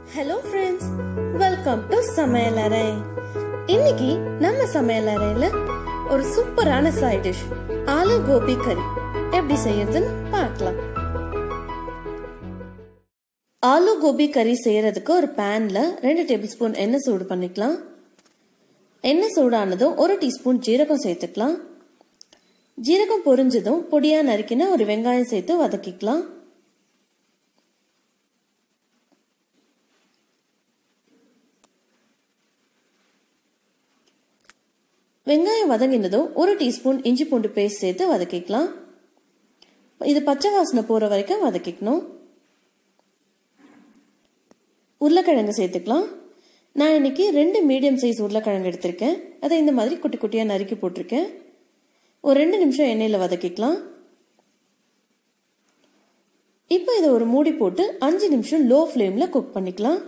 hello friends welcome to சமையலறை இன்னைக்கு நம்ம சமையலறையில ஒரு சூப்பரான சைட் டிஷ் ஆலு கோபி கறி எப்படி செய்யறதுன்னு பார்க்கலாம் ஆலு கோபி கறி செய்யறதுக்கு ஒரு பேன்ல ரெண்டு டேபிள் ஸ்பூன் எண்ணெய் சூடு பண்ணிக்கலாம் எண்ணெய் சூடானதும் ஒரு டீஸ்பூன் ஜீரகம் சேர்த்துக்கலாம் ஜீரகம் பொரிஞ்சதும் பொடியா நறுக்கின ஒரு வெங்காயம் சேர்த்து வதக்கிக்கலாம் வெங்காயம் வதங்கினதும் ஒரு டீஸ்பூன் இஞ்சி பூண்டு பேஸ்ட் சேர்த்து வதக்கிக்கலாம் இது பச்சை வாசனை போகிற வரைக்கும் வதக்கிக்கணும் உருளைக்கிழங்கு சேர்த்துக்கலாம் நான் இன்னைக்கு ரெண்டு மீடியம் சைஸ் உருளைக்கிழங்கு எடுத்திருக்கேன் அதை இந்த மாதிரி குட்டி குட்டியாக நறுக்கி போட்டிருக்கேன் ஒரு ரெண்டு நிமிஷம் எண்ணெயில் வதக்கிக்கலாம் இப்போ இதை ஒரு மூடி போட்டு அஞ்சு நிமிஷம் லோ ஃப்ளேமில் குக் பண்ணிக்கலாம்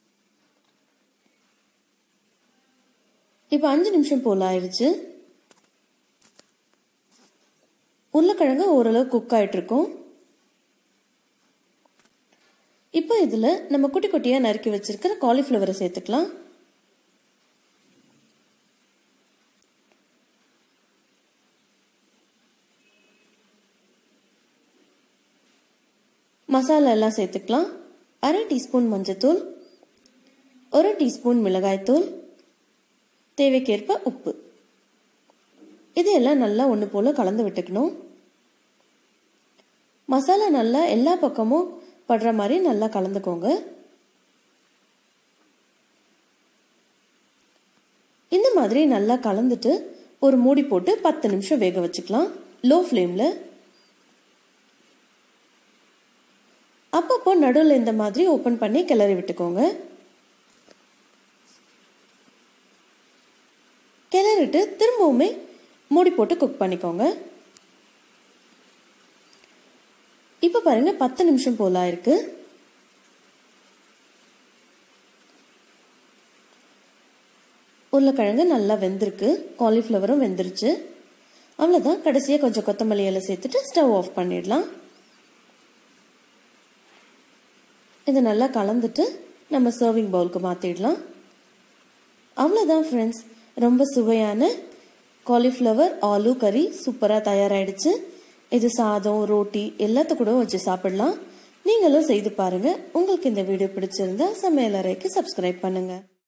இப்போ அஞ்சு நிமிஷம் போல் ஆயிடுச்சு உருளைக்கிழங்கு ஓரளவு குக் ஆகிட்டு இருக்கும் இப்போ இதில் நம்ம குட்டி குட்டியாக நறுக்கி வச்சிருக்கிற காலிஃப்ளவரை சேர்த்துக்கலாம் மசாலா எல்லாம் சேர்த்துக்கலாம் அரை டீஸ்பூன் மஞ்சத்தூள் ஒரு டீஸ்பூன் மிளகாய்த்தூள் தேவைக்கேற்ப உப்பு இதையெல்லாம் நல்லா ஒன்று போல் கலந்து விட்டுக்கணும் மசாலா நல்லா எல்லா பக்கமும் படுற மாதிரி நல்லா கலந்துக்கோங்க இந்த மாதிரி நல்லா கலந்துட்டு ஒரு மூடி போட்டு பத்து நிமிஷம் வேக வச்சுக்கலாம் லோ ஃப்ளேமில் அப்பப்போ நடுவில் இந்த மாதிரி ஓப்பன் பண்ணி கிளறி விட்டுக்கோங்க கிளறிட்டு திரும்பவுமே மூடி போட்டு குக் பண்ணிக்கோங்க இப்போ பாருங்க பத்து நிமிஷம் போல ஆயிருக்கு உருளைக்கிழங்கு நல்லா வெந்திருக்கு காலிஃப்ளவரும் வெந்துருச்சு அவ்வளோதான் கடைசியாக கொஞ்சம் கொத்தமல்லி இலை சேர்த்துட்டு ஸ்டவ் ஆஃப் பண்ணிடலாம் இதை நல்லா கலந்துட்டு நம்ம சர்விங் பவுலுக்கு மாற்றிடலாம் அவ்வளோதான் ஃப்ரெண்ட்ஸ் ரொம்ப சுவையான காலிஃப்ளவர் ஆலு கறி சூப்பராக தயாராகிடுச்சு இது சாதம் ரோட்டி எல்லாத்து கூட வச்சு சாப்பிடலாம் நீங்களும் செய்து பாருங்கள் உங்களுக்கு இந்த வீடியோ பிடிச்சிருந்தா சமையலறைக்கு சப்ஸ்கிரைப் பண்ணுங்கள்